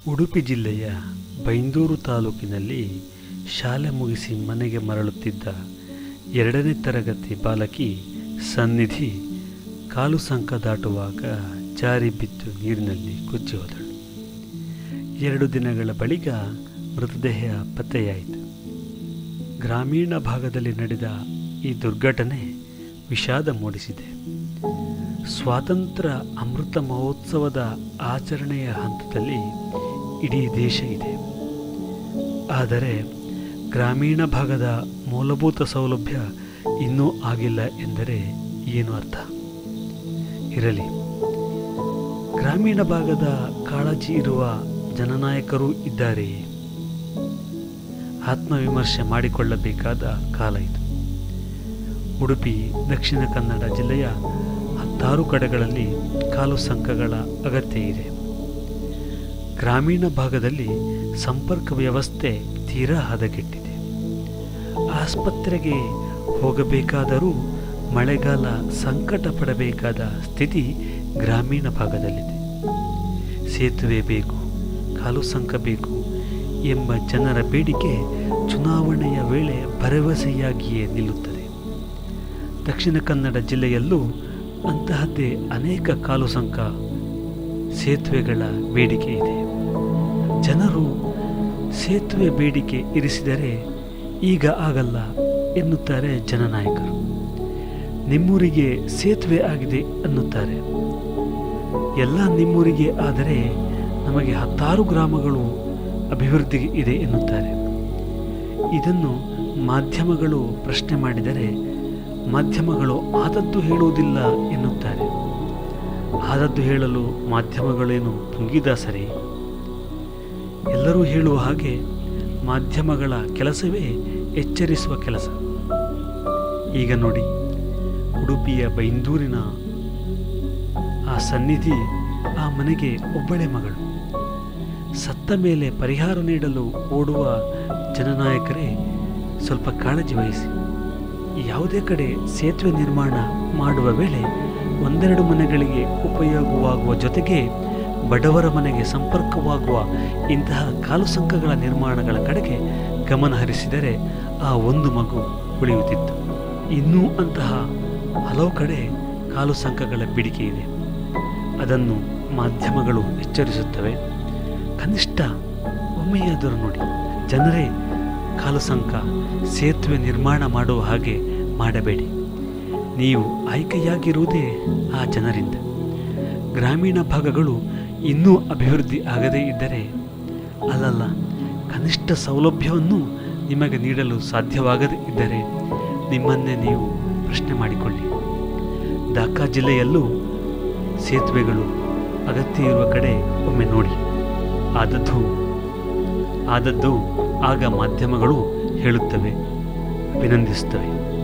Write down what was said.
ಉಡುಪಿ ಜಿಲ್ಲೆಯ ಬೈಂದೂರು ತಾಲೂಕಿನಲ್ಲಿ ಶಾಲೆ ಮುಗಿಸಿ ಮನೆಗೆ ಮರಳುತ್ತಿದ್ದ ಎರಡನೇ ತರಗತಿ ಬಾಲಕಿ ಸನ್ನಿಧಿ ಕಾಲು ಸಂಕ ದಾಟುವಾಗ ಜಾರಿ ಬಿದ್ದು ನೀರಿನಲ್ಲಿ ಕೊಚ್ಚಿ ಹೋದಳು ಎರಡು ದಿನಗಳ ಬಳಿಕ ಮೃತದೇಹ ಪತ್ತೆಯಾಯಿತು ಗ್ರಾಮೀಣ ಭಾಗದಲ್ಲಿ ನಡೆದ ಈ ದುರ್ಘಟನೆ ವಿಷಾದ ಮೂಡಿಸಿದೆ ಸ್ವಾತಂತ್ರ್ಯ ಅಮೃತ ಮಹೋತ್ಸವದ ಆಚರಣೆಯ ಹಂತದಲ್ಲಿ ಇಡೀ ದೇಶ ಇದೆ ಆದರೆ ಗ್ರಾಮೀಣ ಭಾಗದ ಮೂಲಭೂತ ಸೌಲಭ್ಯ ಇನ್ನೂ ಆಗಿಲ್ಲ ಎಂದರೆ ಏನು ಅರ್ಥ ಇರಲಿ ಗ್ರಾಮೀಣ ಭಾಗದ ಕಾಳಜಿ ಇರುವ ಜನನಾಯಕರೂ ಇದ್ದಾರೆಯೇ ಆತ್ಮವಿಮರ್ಶೆ ಮಾಡಿಕೊಳ್ಳಬೇಕಾದ ಕಾಲ ಇದು ಉಡುಪಿ ದಕ್ಷಿಣ ಕನ್ನಡ ಜಿಲ್ಲೆಯ ಹತ್ತಾರು ಕಡೆಗಳಲ್ಲಿ ಕಾಲು ಸಂಕಗಳ ಅಗತ್ಯ ಇದೆ ಗ್ರಾಮೀಣ ಭಾಗದಲ್ಲಿ ಸಂಪರ್ಕ ವ್ಯವಸ್ಥೆ ತೀರಾ ಹದಗೆಟ್ಟಿದೆ ಆಸ್ಪತ್ರೆಗೆ ಹೋಗಬೇಕಾದರೂ ಮಳೆಗಾಲ ಸಂಕಟ ಪಡಬೇಕಾದ ಸ್ಥಿತಿ ಗ್ರಾಮೀಣ ಭಾಗದಲ್ಲಿದೆ ಸೇತುವೆ ಬೇಕು ಕಾಲು ಸಂಕ ಬೇಕು ಎಂಬ ಜನರ ಬೇಡಿಕೆ ಚುನಾವಣೆಯ ವೇಳೆ ಭರವಸೆಯಾಗಿಯೇ ನಿಲ್ಲುತ್ತದೆ ದಕ್ಷಿಣ ಕನ್ನಡ ಜಿಲ್ಲೆಯಲ್ಲೂ ಅಂತಹದ್ದೇ ಅನೇಕ ಕಾಲು ಸಂಕ ಸೇತುವೆಗಳ ಬೇಡಿಕೆ ಇದೆ ಜನರು ಸೇತುವೆ ಬೇಡಿಕೆ ಇರಿಸಿದರೆ ಈಗ ಆಗಲ್ಲ ಎನ್ನುತ್ತಾರೆ ಜನನಾಯಕರು ನಿಮ್ಮೂರಿಗೆ ಸೇತುವೆ ಆಗಿದೆ ಅನ್ನುತ್ತಾರೆ ಎಲ್ಲ ನಿಮ್ಮೂರಿಗೆ ಆದರೆ ನಮಗೆ ಹತ್ತಾರು ಗ್ರಾಮಗಳು ಅಭಿವೃದ್ಧಿಗೆ ಇದೆ ಎನ್ನುತ್ತಾರೆ ಇದನ್ನು ಮಾಧ್ಯಮಗಳು ಪ್ರಶ್ನೆ ಮಾಡಿದರೆ ಮಾಧ್ಯಮಗಳು ಆದದ್ದು ಹೇಳುವುದಿಲ್ಲ ಎನ್ನುತ್ತಾರೆ ಆದದ್ದು ಹೇಳಲು ಮಾಧ್ಯಮಗಳೇನು ಪುಂಗಿದಾಸರೇ ಎಲ್ಲರೂ ಹೇಳುವ ಹಾಗೆ ಮಾಧ್ಯಮಗಳ ಕೆಲಸವೇ ಎಚ್ಚರಿಸುವ ಕೆಲಸ ಈಗ ನೋಡಿ ಉಡುಪಿಯ ಬೈಂದೂರಿನ ಆ ಸನ್ನಿಧಿ ಆ ಮನೆಗೆ ಒಬ್ಬಳೆ ಮಗಳು ಸತ್ತ ಮೇಲೆ ಪರಿಹಾರ ನೀಡಲು ಓಡುವ ಜನನಾಯಕರೇ ಸ್ವಲ್ಪ ಕಾಳಜಿ ವಹಿಸಿ ಯಾವುದೇ ಕಡೆ ಸೇತುವೆ ನಿರ್ಮಾಣ ಮಾಡುವ ವೇಳೆ ಒಂದೆರಡು ಮನೆಗಳಿಗೆ ಉಪಯೋಗವಾಗುವ ಜೊತೆಗೆ ಬಡವರ ಮನೆಗೆ ಸಂಪರ್ಕವಾಗುವ ಇಂತಹ ಕಾಲು ಸಂಕಗಳ ನಿರ್ಮಾಣಗಳ ಕಡೆಗೆ ಗಮನ ಹರಿಸಿದರೆ ಆ ಒಂದು ಮಗು ಉಳಿಯುತ್ತಿತ್ತು ಇನ್ನೂ ಅಂತಹ ಹಲವು ಕಡೆ ಕಾಲು ಸಂಕಗಳ ಬೇಡಿಕೆ ಇದೆ ಅದನ್ನು ಮಾಧ್ಯಮಗಳು ಎಚ್ಚರಿಸುತ್ತವೆ ಕನಿಷ್ಠ ಒಮ್ಮೆಯಾದರೂ ನೋಡಿ ಜನರೇ ಕಾಲು ಸಂಕ ಸೇತುವೆ ನಿರ್ಮಾಣ ಮಾಡುವ ಹಾಗೆ ಮಾಡಬೇಡಿ ನೀವು ಆಯ್ಕೆಯಾಗಿರುವುದೇ ಆ ಜನರಿಂದ ಗ್ರಾಮೀಣ ಭಾಗಗಳು ಇನ್ನೂ ಅಭಿವೃದ್ಧಿ ಆಗದೇ ಇದ್ದರೆ ಅಲ್ಲಲ್ಲ ಕನಿಷ್ಠ ಸೌಲಭ್ಯವನ್ನು ನಿಮಗೆ ನೀಡಲು ಸಾಧ್ಯವಾಗದೇ ಇದ್ದರೆ ನಿಮ್ಮನ್ನೇ ನೀವು ಪ್ರಶ್ನೆ ಮಾಡಿಕೊಳ್ಳಿ ಢಾಕಾ ಜಿಲ್ಲೆಯಲ್ಲೂ ಸೇತುವೆಗಳು ಅಗತ್ಯ ಇರುವ ಕಡೆ ಒಮ್ಮೆ ನೋಡಿ ಆದದ್ದು ಆದದ್ದು ಆಗ ಮಾಧ್ಯಮಗಳು ಹೇಳುತ್ತವೆ ಅಭಿನಂದಿಸುತ್ತವೆ